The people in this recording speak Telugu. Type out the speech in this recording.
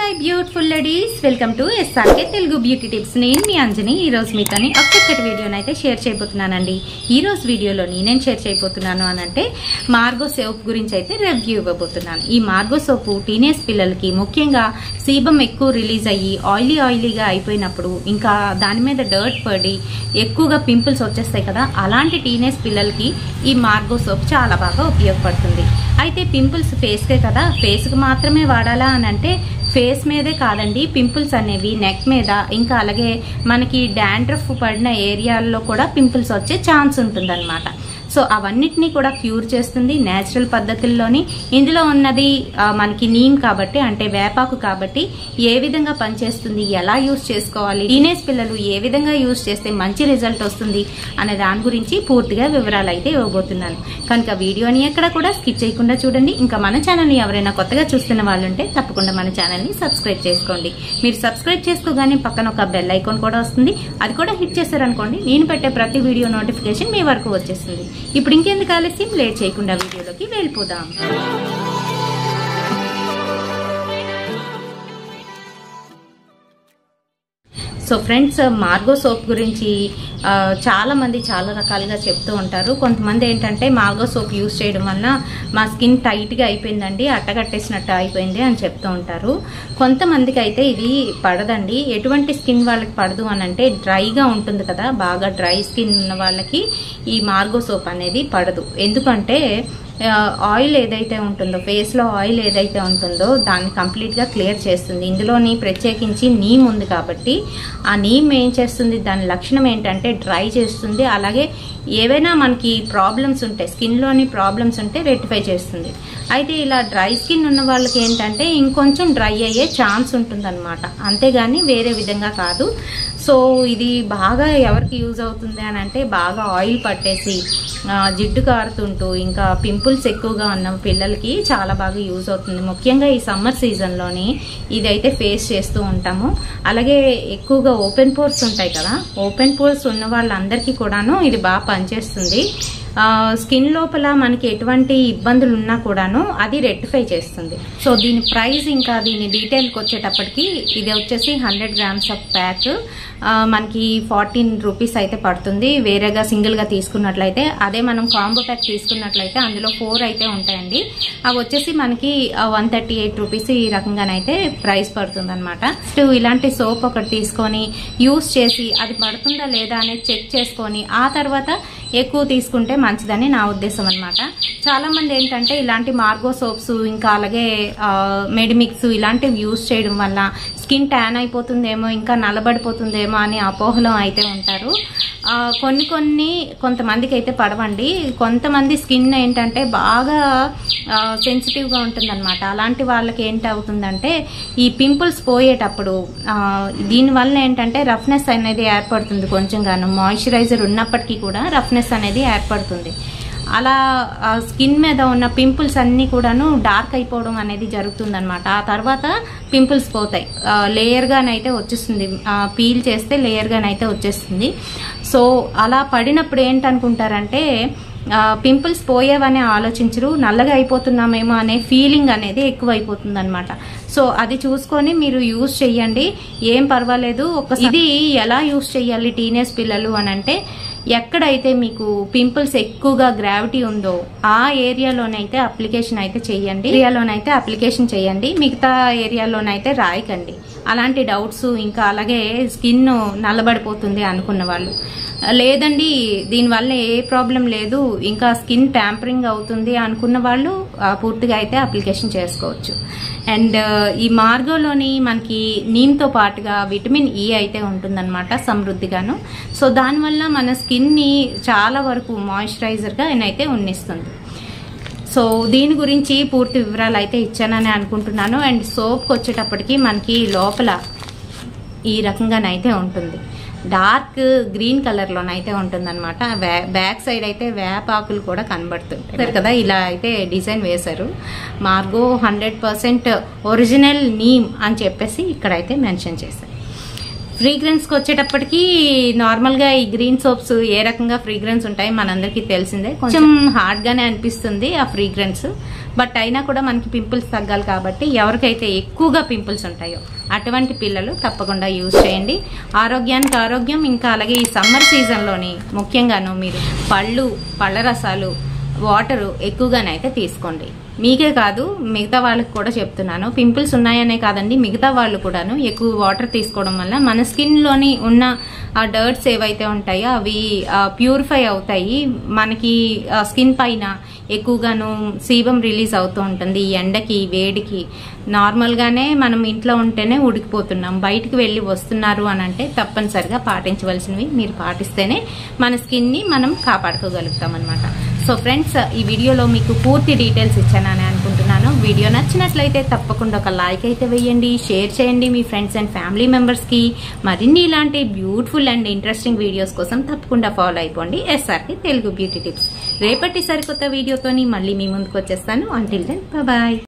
hi beautiful ladies welcome to SRK Telugu beauty tips నేను మీ అంజని ఈ రోజు మీతోని ఒక్కొక్కటి వీడియోని అయితే షేర్ చేయబోతున్నానండి ఈ రోజు వీడియోలో నేనేం షేర్ చేయబోతున్నాను అని అంటే మార్గో సోప్ గురించి అయితే రివ్యూ ఇవ్వబోతున్నాను ఈ మార్గో సోపు టీనేజ్ పిల్లలకి ముఖ్యంగా సీబం ఎక్కువ రిలీజ్ అయ్యి ఆయిలీ ఆయిలీగా అయిపోయినప్పుడు ఇంకా దాని మీద డర్ట్ పడి ఎక్కువగా పింపుల్స్ వచ్చేస్తాయి కదా అలాంటి టీనేజ్ పిల్లలకి ఈ మార్గో సోప్ చాలా బాగా ఉపయోగపడుతుంది అయితే పింపుల్స్ ఫేస్కే కదా ఫేస్కి మాత్రమే వాడాలా అని అంటే ఫేస్ మీదే కాదండి పింపుల్స్ అనేవి నెక్ మీద ఇంకా అలాగే మనకి డాండ్రఫ్ పడిన ఏరియాల్లో కూడా పింపుల్స్ వచ్చే ఛాన్స్ ఉంటుందన్నమాట సో అవన్నిటినీ కూడా క్యూర్ చేస్తుంది నేచురల్ పద్ధతుల్లోని ఇందులో ఉన్నది ఆ, మనకి నీమ్ కాబట్టి అంటే వేపాకు కాబట్టి ఏ విధంగా పనిచేస్తుంది ఎలా యూస్ చేసుకోవాలి టీనేజ్ పిల్లలు ఏ విధంగా యూస్ చేస్తే మంచి రిజల్ట్ వస్తుంది అనే దాని గురించి పూర్తిగా వివరాలు అయితే ఇవ్వబోతున్నాను కనుక వీడియోని ఎక్కడ కూడా స్కిప్ చేయకుండా చూడండి ఇంకా మన ఛానల్ని ఎవరైనా కొత్తగా చూస్తున్న వాళ్ళు ఉంటే తప్పకుండా మన ఛానల్ని సబ్స్క్రైబ్ చేసుకోండి మీరు సబ్స్క్రైబ్ చేసుకోగానే పక్కన ఒక బెల్ ఐకాన్ కూడా వస్తుంది అది కూడా హిట్ చేశారనుకోండి నేను పెట్టే ప్రతి వీడియో నోటిఫికేషన్ మీ వరకు వచ్చేస్తుంది ఇప్పుడు ఇంకెందుకు ఆలస్యం లేట్ చేయకుండా వీడియోలోకి వెళ్ళిపోదాం సో ఫ్రెండ్స్ మార్గో సోప్ గురించి ఆ, చాలా మంది చాలా రకాలుగా చెప్తూ ఉంటారు కొంతమంది ఏంటంటే మార్గో సోప్ యూస్ చేయడం వలన మా స్కిన్ టైట్గా అయిపోయిందండి అట్టగట్టేసినట్టు అయిపోయింది అని చెప్తూ ఉంటారు కొంతమందికి అయితే ఇది పడదండి ఎటువంటి స్కిన్ వాళ్ళకి పడదు అని అంటే డ్రైగా ఉంటుంది కదా బాగా డ్రై స్కిన్ ఉన్న వాళ్ళకి ఈ మార్గో సోప్ అనేది పడదు ఎందుకంటే ఆ, ఆయిల్ ఏదైతే ఉంటుందో ఫేస్లో ఆయిల్ ఏదైతే ఉంటుందో దాన్ని కంప్లీట్గా క్లియర్ చేస్తుంది ఇందులోని ప్రత్యేకించి నీమ్ ఉంది కాబట్టి ఆ నీమ్ ఏం చేస్తుంది దాని లక్షణం ఏంటంటే డ్రై చేస్తుంది అలాగే ఏవైనా మనకి ప్రాబ్లమ్స్ ఉంటే స్కిన్లోని ప్రాబ్లమ్స్ ఉంటే రెక్టిఫై చేస్తుంది అయితే ఇలా డ్రై స్కిన్ ఉన్న వాళ్ళకి ఏంటంటే ఇంకొంచెం డ్రై అయ్యే ఛాన్స్ ఉంటుందన్నమాట అంతేగాని వేరే విధంగా కాదు సో ఇది బాగా ఎవరికి యూజ్ అవుతుంది అని అంటే బాగా ఆయిల్ పట్టేసి ఆ, జిడ్డు కారుతుంటూ ఇంకా పింపుల్స్ ఎక్కువగా ఉన్న పిల్లలకి చాలా బాగా యూజ్ అవుతుంది ముఖ్యంగా ఈ సమ్మర్ సీజన్లోని ఇదైతే ఫేస్ చేస్తూ ఉంటాము అలాగే ఎక్కువగా ఓపెన్ పోర్స్ ఉంటాయి కదా ఓపెన్ పోర్స్ ఉన్న వాళ్ళందరికీ కూడాను ఇది బాగా పనిచేస్తుంది ఆ, స్కిన్ లోపల మనకి ఎటువంటి ఇబ్బందులు ఉన్నా కూడాను అది రెక్టిఫై చేస్తుంది సో దీని ప్రైస్ ఇంకా దీని డీటెయిల్కి వచ్చేటప్పటికి ఇది వచ్చేసి హండ్రెడ్ గ్రామ్స్ ఆఫ్ ప్యాక్ ఆ, మనకి ఫార్టీన్ రూపీస్ అయితే పడుతుంది వేరేగా సింగిల్గా తీసుకున్నట్లయితే అదే మనం కాంబో ప్యాక్ తీసుకున్నట్లయితే అందులో ఫోర్ అయితే ఉంటాయండి అవి వచ్చేసి మనకి వన్ థర్టీ ఎయిట్ రూపీస్ ఈ రకంగానైతే ప్రైస్ పడుతుంది అనమాట ఇలాంటి సోప్ ఒకటి తీసుకొని యూస్ చేసి అది పడుతుందా లేదా అనేది చెక్ చేసుకొని ఆ తర్వాత ఎక్కువ తీసుకుంటే మంచిదని నా ఉద్దేశం అనమాట చాలా మంది ఏంటంటే ఇలాంటి మార్గో సోప్స్ ఇంకా అలాగే మెడిమిక్స్ ఇలాంటివి యూస్ చేయడం వల్ల స్కిన్ ట్యాన్ అయిపోతుందేమో ఇంకా నల్లబడిపోతుందేమో అని అపోహలో అయితే ఉంటారు ఆ, కొన్ని కొన్ని కొంతమందికి అయితే పడవండి కొంతమంది స్కిన్ ఏంటంటే బాగా సెన్సిటివ్గా ఉంటుందన్నమాట అలాంటి వాళ్ళకి ఏంటి అవుతుందంటే ఈ పింపుల్స్ పోయేటప్పుడు ఆ, దీనివల్ల ఏంటంటే రఫ్నెస్ అనేది ఏర్పడుతుంది కొంచెం గాను మాయిశ్చరైజర్ ఉన్నప్పటికీ కూడా రఫ్నెస్ అనేది ఏర్పడుతుంది అలా ఆ స్కిన్ మీద ఉన్న పింపుల్స్ అన్నీ కూడాను డార్క్ అయిపోవడం అనేది జరుగుతుందన్నమాట ఆ తర్వాత పింపుల్స్ పోతాయి ఆ, లేయర్గానైతే వచ్చేస్తుంది ఆ, పీల్ చేస్తే లేయర్గానైతే వచ్చేస్తుంది సో అలా పడినప్పుడు ఏంటనుకుంటారంటే పింపుల్స్ పోయేవని ఆలోచించరు నల్లగా అయిపోతున్నామేమో అనే ఫీలింగ్ అనేది ఎక్కువ అయిపోతుంది అనమాట సో అది చూసుకొని మీరు యూస్ చెయ్యండి ఏం పర్వాలేదు ఒక ఇది ఎలా యూస్ చెయ్యాలి టీనేజ్ పిల్లలు అని అంటే ఎక్కడైతే మీకు పింపుల్స్ ఎక్కువగా గ్రావిటీ ఉందో ఆ ఏరియాలోనైతే అప్లికేషన్ అయితే చెయ్యండి ఏరియాలోనైతే అప్లికేషన్ చేయండి మిగతా ఏరియాలోనైతే రాయకండి అలాంటి డౌట్స్ ఇంకా అలాగే స్కిన్ నల్లబడిపోతుంది అనుకున్న వాళ్ళు లేదండి దీనివల్ల ఏ ప్రాబ్లం లేదు ఇంకా స్కిన్ ట్యాంపరింగ్ అవుతుంది అనుకున్న వాళ్ళు ఆ, పూర్తిగా అయితే అప్లికేషన్ చేసుకోవచ్చు అండ్ ఈ మార్గంలోని మనకి నీమ్తో పాటుగా విటమిన్ ఈ అయితే ఉంటుందన్నమాట సమృద్ధిగాను సో దానివల్ల మన స్కిన్ని చాలా వరకు మాయిశ్చరైజర్గా అయితే ఉన్నిస్తుంది సో దీని గురించి పూర్తి వివరాలు అయితే ఇచ్చానని అనుకుంటున్నాను అండ్ సోప్కి వచ్చేటప్పటికి మనకి లోపల ఈ రకంగానైతే ఉంటుంది డార్క్ గ్రీన్ కలర్లోనైతే ఉంటుందన్నమాట వే- బ్యాక్ సైడ్ అయితే వేపాకులు కూడా కనబడుతుంటాయి సరే కదా ఇలా అయితే డిజైన్ వేశారు Margo hundred percent original neem అని చెప్పేసి ఇక్కడైతే మెన్షన్ చేశారు ఫ్రీగ్రెన్స్కి వచ్చేటప్పటికి నార్మల్గా ఈ గ్రీన్ సోప్స్ ఏ రకంగా ఫ్రీగ్రెన్స్ ఉంటాయి మనందరికీ తెలిసిందే కొంచెం హార్డ్గానే అనిపిస్తుంది ఆ ఫ్రీగ్రెన్స్ బట్ అయినా కూడా మనకి పింపుల్స్ తగ్గాలి కాబట్టి ఎవరికైతే ఎక్కువగా పింపుల్స్ ఉంటాయో అటువంటి పిల్లలు తప్పకుండా యూజ్ చేయండి ఆరోగ్యానికి ఆరోగ్యం ఇంకా అలాగే ఈ సమ్మర్ సీజన్లోని ముఖ్యంగాను మీరు పళ్ళు పళ్ళ రసాలు వాటరు ఎక్కువగానైతే తీసుకోండి మీకే కాదు మిగతా వాళ్ళకి కూడా చెప్తున్నాను పింపుల్స్ ఉన్నాయనే కాదండి మిగతా వాళ్ళు కూడాను ఎక్కువ వాటర్ తీసుకోవడం వల్ల మన స్కిన్లోని ఉన్న ఆ డర్ట్స్ ఏవైతే ఉంటాయో అవి ప్యూరిఫై అవుతాయి మనకి స్కిన్ పైన ఎక్కువగాను సీబం రిలీజ్ అవుతూ ఉంటుంది ఈ ఎండకి వేడికి నార్మల్గానే మనం ఇంట్లో ఉంటేనే ఉడికిపోతున్నాం బయటికి వెళ్ళి వస్తున్నారు అని అంటే తప్పనిసరిగా పాటించవలసినవి మీరు పాటిస్తేనే మన స్కిన్ని మనం కాపాడుకోగలుగుతాం అనమాట సో ఫ్రెండ్స్ ఈ వీడియోలో మీకు పూర్తి డీటెయిల్స్ ఇచ్చానని అనుకుంటున్నాను వీడియో నచ్చినట్లయితే తప్పకుండా ఒక లైక్ అయితే వేయండి షేర్ చేయండి మీ ఫ్రెండ్స్ అండ్ ఫ్యామిలీ మెంబర్స్కి మరిన్ని ఇలాంటి బ్యూటిఫుల్ అండ్ ఇంట్రెస్టింగ్ వీడియోస్ కోసం తప్పకుండా ఫాలో అయిపోండి ఎస్ఆర్కి తెలుగు బ్యూటీ టిప్స్ రేపటి సరికొత్త వీడియోతోని మళ్ళీ మీ ముందుకు వచ్చేస్తాను అంటిల్ దెన్ బాయ్